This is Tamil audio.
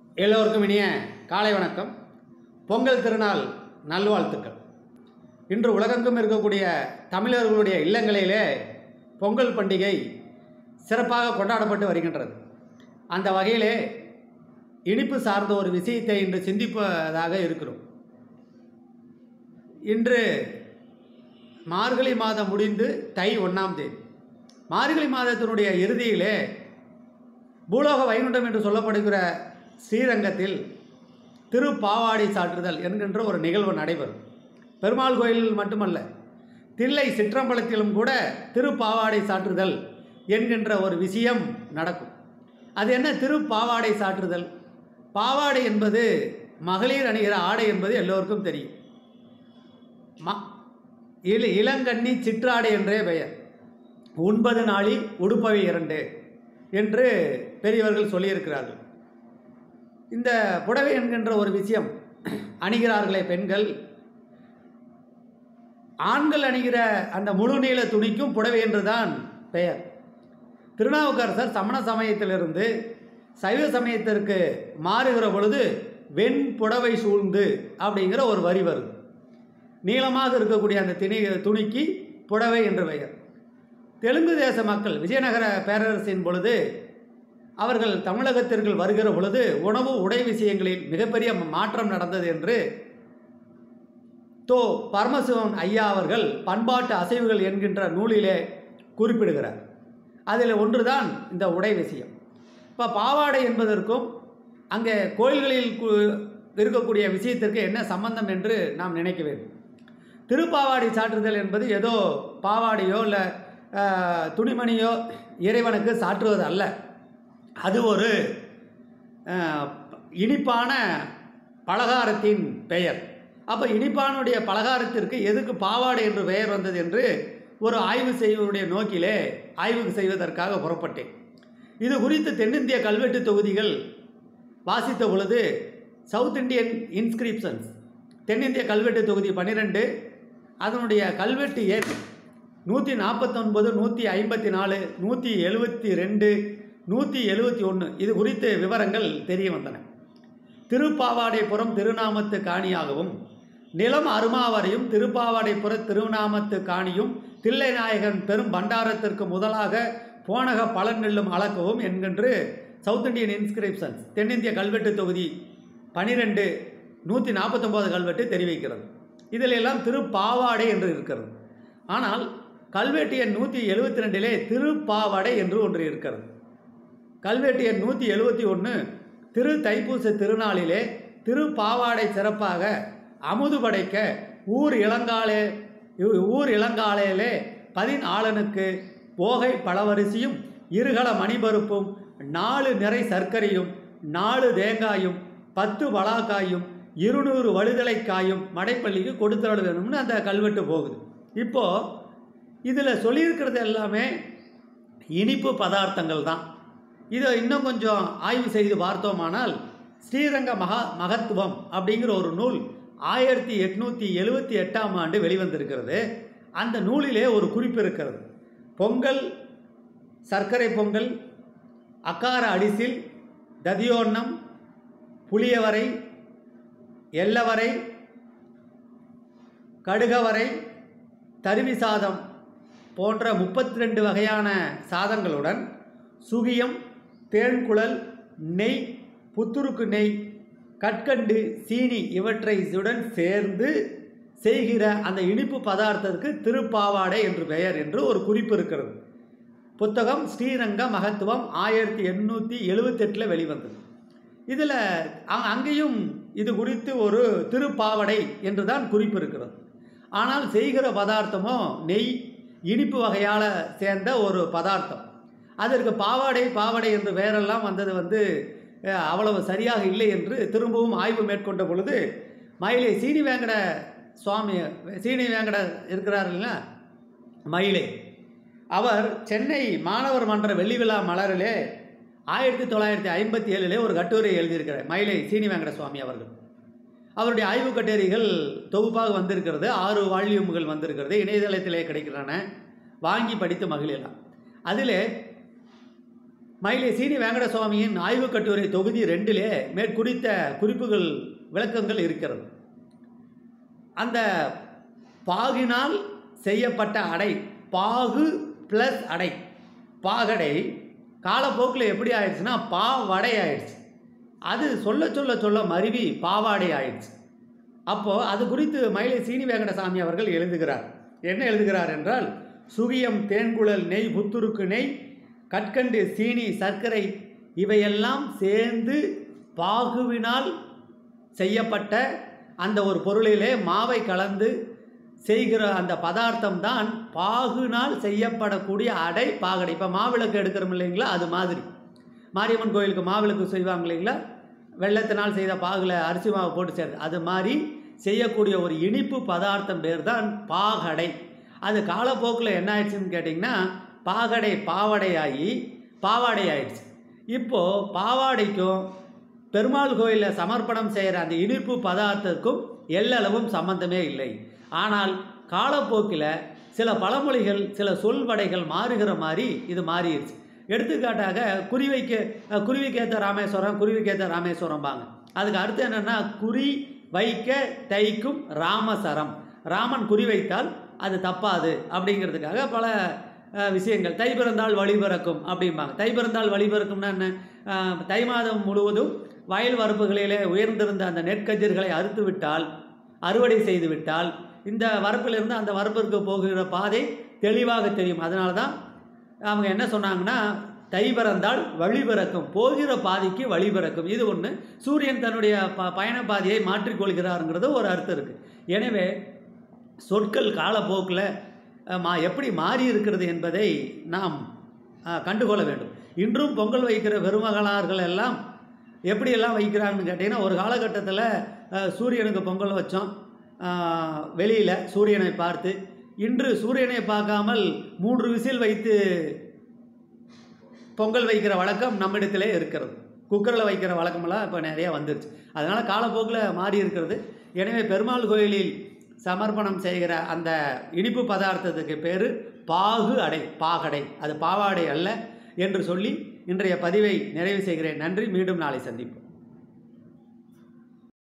எல்லோருக்கும் இனிய காலை வணக்கம் பொங்கல் திருநாள் நல்வாழ்த்துக்கள் இன்று உலகெங்கும் இருக்கக்கூடிய தமிழர்களுடைய இல்லங்களிலே பொங்கல் பண்டிகை சிறப்பாக கொண்டாடப்பட்டு வருகின்றது அந்த வகையிலே இனிப்பு சார்ந்த ஒரு விஷயத்தை இன்று சிந்திப்பதாக இருக்கிறோம் இன்று மார்கழி மாதம் முடிந்து தை ஒன்றாம் தேதி மார்கழி மாதத்தினுடைய இறுதியிலே பூலோக வைகுண்டம் என்று சொல்லப்படுகிற ஸ்ரீரங்கத்தில் திருப்பாவாடை சாற்றுதல் என்கின்ற ஒரு நிகழ்வு நடைபெறும் பெருமாள் கோயிலில் மட்டுமல்ல தில்லை சிற்றம்பலத்திலும் கூட திருப்பாவாடை சாற்றுதல் என்கின்ற ஒரு விஷயம் நடக்கும் அது என்ன திருப்பாவாடை சாற்றுதல் பாவாடை என்பது மகளிர் அணிகிற ஆடை என்பது எல்லோருக்கும் தெரியும் ம இள இளங்கண்ணி சிற்றாடை என்றே பெயர் உண்பது நாளி உடுப்பவை இரண்டு என்று பெரியவர்கள் சொல்லியிருக்கிறார்கள் இந்த புடவை என்கின்ற ஒரு விஷயம் அணிகிறார்களே பெண்கள் ஆண்கள் அணிகிற அந்த முழு நீள துணிக்கும் புடவை என்றுதான் பெயர் திருநாவுக்கரசர் சமண சமயத்திலிருந்து சைவ சமயத்திற்கு மாறுகிற பொழுது வெண் புடவை சூழ்ந்து அப்படிங்கிற ஒரு வரி வருது நீளமாக இருக்கக்கூடிய அந்த திணி துணிக்கு புடவை என்று பெயர் தெலுங்கு தேச மக்கள் விஜயநகர பேரரசின் பொழுது அவர்கள் தமிழகத்திற்கு வருகிற பொழுது உணவு உடை விஷயங்களில் மிகப்பெரிய மாற்றம் நடந்தது என்று தோ பரமசிவன் ஐயா அவர்கள் பண்பாட்டு அசைவுகள் என்கின்ற நூலிலே குறிப்பிடுகிறார் அதில் ஒன்றுதான் இந்த உடை விஷயம் இப்போ பாவாடை என்பதற்கும் அங்கே கோயில்களில் கு- இருக்கக்கூடிய விஷயத்திற்கு என்ன சம்பந்தம் என்று நாம் நினைக்க வேண்டும் திருப்பாவாடை சாற்றுதல் என்பது ஏதோ பாவாடையோ இல்லை துணிமணியோ இறைவனுக்கு சாற்றுவது அல்ல அது ஒரு அஹ், இனிப்பான பலகாரத்தின் பெயர் அப்போ இனிப்பானுடைய பலகாரத்திற்கு எதுக்கு பாவாடை என்று பெயர் வந்தது என்று ஒரு ஆய்வு செய்வதுடைய நோக்கிலே ஆய்வு செய்வதற்காக புறப்பட்டேன் இது குறித்து தென்னிந்திய கல்வெட்டு தொகுதிகள் வாசித்த பொழுது சவுத் இந்தியன் இன்ஸ்கிரிப்ஷன்ஸ் தென்னிந்திய கல்வெட்டு தொகுதி பன்னிரெண்டு அதனுடைய கல்வெட்டு எண் நூற்றி நாற்பத்தொன்பது நூற்றி ஐம்பத்தி நாலு நூற்றி எழுபத்தி ரெண்டு நூற்றி எழுபத்தி ஒன்று இது குறித்து விவரங்கள் தெரிய வந்தன திருப்பாவாடைப்புறம் திருநாமத்து காணியாகவும் நிலம் அருமாவரையும் திருப்பாவாடைப்புற திருநாமத்து காணியும் தில்லைநாயகன் பெரும் பண்டாரத்திற்கு முதலாக போனக பலன் நெல்லும் அளக்கவும் என்கின்று சவுத் இந்தியன் இன்ஸ்கிரிப்ஷன்ஸ் தென்னிந்திய கல்வெட்டு தொகுதி பனிரெண்டு நூற்றி நாற்பத்தொம்போது கல்வெட்டு தெரிவிக்கிறது இதில் எல்லாம் திருப்பாவாடை என்று இருக்கிறது ஆனால் கல்வெட்டு எண் நூற்றி எழுபத்தி ரெண்டிலே திருப்பாவாடை என்று ஒன்று இருக்கிறது கல்வெட்டு எண் நூற்றி எழுபத்தி ஒன்று திரு தைப்பூச திருநாளிலே திருப்பாவாடை சிறப்பாக அமுது படைக்க ஊர் இளங்காலே ஊர் இளங்காலையிலே பதினாளனுக்கு போகை பழவரிசியும் இருகல மணிபருப்பும் நாலு நிறை சர்க்கரையும் நாலு தேங்காயும் பத்து பலாக்காயும் இருநூறு வழுதலைக்காயும் மடைப்பள்ளிக்கு கொடுத்துட வேணும்னு அந்த கல்வெட்டு போகுது இப்போது இதில் சொல்லியிருக்கிறது எல்லாமே இனிப்பு பதார்த்தங்கள் தான் இதை இன்னும் கொஞ்சம் ஆய்வு செய்து பார்த்தோமானால் ஸ்ரீரங்க மகா மகத்துவம் அப்படிங்கிற ஒரு நூல் ஆயிரத்தி எட்நூற்றி எழுவத்தி எட்டாம் ஆண்டு வெளிவந்திருக்கிறது அந்த நூலிலே ஒரு குறிப்பு இருக்கிறது பொங்கல் சர்க்கரை பொங்கல் அக்கார அடிசில் ததியோன்னம் புளியவரை எல்லவரை கடுகவரை தருவி சாதம் போன்ற முப்பத்தி ரெண்டு வகையான சாதங்களுடன் சுகியம் தேன்குழல் நெய் புத்துருக்கு நெய் கற்கண்டு சீனி இவற்றை உடன் சேர்ந்து செய்கிற அந்த இனிப்பு பதார்த்தத்துக்கு திருப்பாவாடை என்று பெயர் என்று ஒரு குறிப்பு இருக்கிறது புத்தகம் ஸ்ரீரங்க மகத்துவம் ஆயிரத்தி எண்ணூற்றி எழுவத்தெட்டில் வெளிவந்தது இதில் அங்கேயும் இது குறித்து ஒரு திருப்பாவடை என்று தான் குறிப்பு இருக்கிறது ஆனால் செய்கிற பதார்த்தமோ நெய் இனிப்பு வகையால் சேர்ந்த ஒரு பதார்த்தம் அதற்கு பாவாடை பாவாடை என்று பெயரெல்லாம் வந்தது வந்து அஹ், அவ்வளவு சரியாக இல்லை என்று திரும்பவும் ஆய்வு மேற்கொண்ட பொழுது மயிலை சீனி வேங்கட சுவாமி சீனி வேங்கட இருக்கிறார் இல்லைங்களா மயிலை அவர் சென்னை மாணவர் மன்ற வெள்ளி விழா மலரிலே ஆயிரத்தி தொள்ளாயிரத்தி ஐம்பத்தி ஏழிலே ஒரு கட்டுரை எழுதியிருக்கிறார் மயிலை சீனி வேங்கட சுவாமி அவர்கள் அவருடைய ஆய்வு கட்டுரைகள் தொகுப்பாக வந்திருக்கிறது ஆறு வால்யூம்கள் வந்திருக்கிறது இணையதளத்திலே கிடைக்கின்றன வாங்கி படித்து மகிழலாம் அதிலே மயிலை சீனி வெங்கட சுவாமியின் ஆய்வுக் கட்டுரை தொகுதி ரெண்டிலே மேற்குறித்த குறிப்புகள் விளக்கங்கள் இருக்கிறது அந்த பாகினால் செய்யப்பட்ட அடை பாகு ப்ளஸ் அடை பாகடை காலப்போக்கில் எப்படி ஆயிடுச்சுன்னா பாவடை ஆயிடுச்சு அது சொல்ல சொல்ல சொல்ல மருவி பாவாடை ஆயிடுச்சு அப்போது அது குறித்து மயிலை சீனி வெங்கடசாமி அவர்கள் எழுதுகிறார் என்ன எழுதுகிறார் என்றால் சுகியம் தேன்குழல் நெய் புத்துருக்கு நெய் கற்கண்டு சீனி சர்க்கரை இவையெல்லாம் சேர்ந்து பாகுவினால் செய்யப்பட்ட அந்த ஒரு பொருளிலே மாவை கலந்து செய்கிற அந்த பதார்த்தம் தான் பாகுனால் செய்யப்படக்கூடிய அடை பாகடை இப்போ மாவிளக்கு எடுக்கிறோம் இல்லைங்களா அது மாதிரி மாரியம்மன் கோயிலுக்கு மாவிளக்கு செய்வாங்க இல்லைங்களா வெள்ளத்தினால் செய்த பாகில் அரிசி மாவு போட்டு சேர்த்து அது மாதிரி செய்யக்கூடிய ஒரு இனிப்பு பதார்த்தம் பேர் தான் பாகடை அது காலப்போக்கில் என்ன ஆயிடுச்சுன்னு கேட்டிங்கன்னா பாகடை பாவடையாகி பாவாடை ஆயிடுச்சு இப்போது பாவாடைக்கும் பெருமாள் கோயிலில் சமர்ப்பணம் செய்கிற அந்த இனிப்பு பதார்த்தத்துக்கும் எல்லளவும் சம்பந்தமே இல்லை ஆனால் காலப்போக்கில் சில பழமொழிகள் சில சொல்வடைகள் மாறுகிற மாதிரி இது மாறிடுச்சு எடுத்துக்காட்டாக குருவிக்கு அஹ், குருவிக்கேத்த ராமேஸ்வரம் குருவிக்கேத்த ராமேஸ்வரம்பாங்க அதுக்கு அர்த்தம் என்னென்னா குறி வைக்க தைக்கும் ராமசரம் ராமன் குறி வைத்தால் அது தப்பாது அப்படிங்கிறதுக்காக பல அஹ், விஷயங்கள் தை பிறந்தால் வழி பிறக்கும் அப்படிம்பாங்க தை பிறந்தால் வழி பிறக்கும்னா என்ன அஹ், தை மாதம் முழுவதும் வயல் வரப்புகளிலே உயர்ந்திருந்த அந்த நெற்கதிர்களை அறுத்து விட்டால் அறுவடை செய்து விட்டால் இந்த வரப்பிலிருந்து அந்த வரப்பிற்கு போகிற பாதை தெளிவாக தெரியும் அதனால தான் அவங்க என்ன சொன்னாங்கன்னா தை பிறந்தால் வழி பிறக்கும் போகிற பாதைக்கு வழி பிறக்கும் இது ஒன்று சூரியன் தன்னுடைய ப பயண பாதையை மாற்றிக்கொள்கிறாருங்கிறது ஒரு அர்த்தம் இருக்குது எனவே சொற்கள் காலப்போக்கில் அஹ், மா எப்படி மாறி இருக்கிறது என்பதை நாம் அஹ், கண்டுகொள்ள வேண்டும் இன்றும் பொங்கல் வைக்கிற பெருமகளார்கள் எல்லாம் எப்படியெல்லாம் வைக்கிறாங்கன்னு கேட்டிங்கன்னா ஒரு காலகட்டத்தில் அஹ், சூரியனுக்கு பொங்கல் வச்சோம் வெளியில் சூரியனை பார்த்து இன்று சூரியனை பார்க்காமல் மூன்று விசில் வைத்து பொங்கல் வைக்கிற வழக்கம் நம்மிடத்திலே இருக்கிறது குக்கரில் வைக்கிற வழக்கமெல்லாம் இப்போ நிறையா வந்துருச்சு அதனால் காலப்போக்கில் மாறி இருக்கிறது எனவே பெருமாள் கோயிலில் சமர்ப்பணம் செய்கிற அந்த இனிப்பு பதார்த்தத்துக்கு பேர் பாகு அடை பாகடை அது பாவாடை அல்ல என்று சொல்லி இன்றைய பதிவை நிறைவு செய்கிறேன் நன்றி மீண்டும் நாளை சந்திப்போம்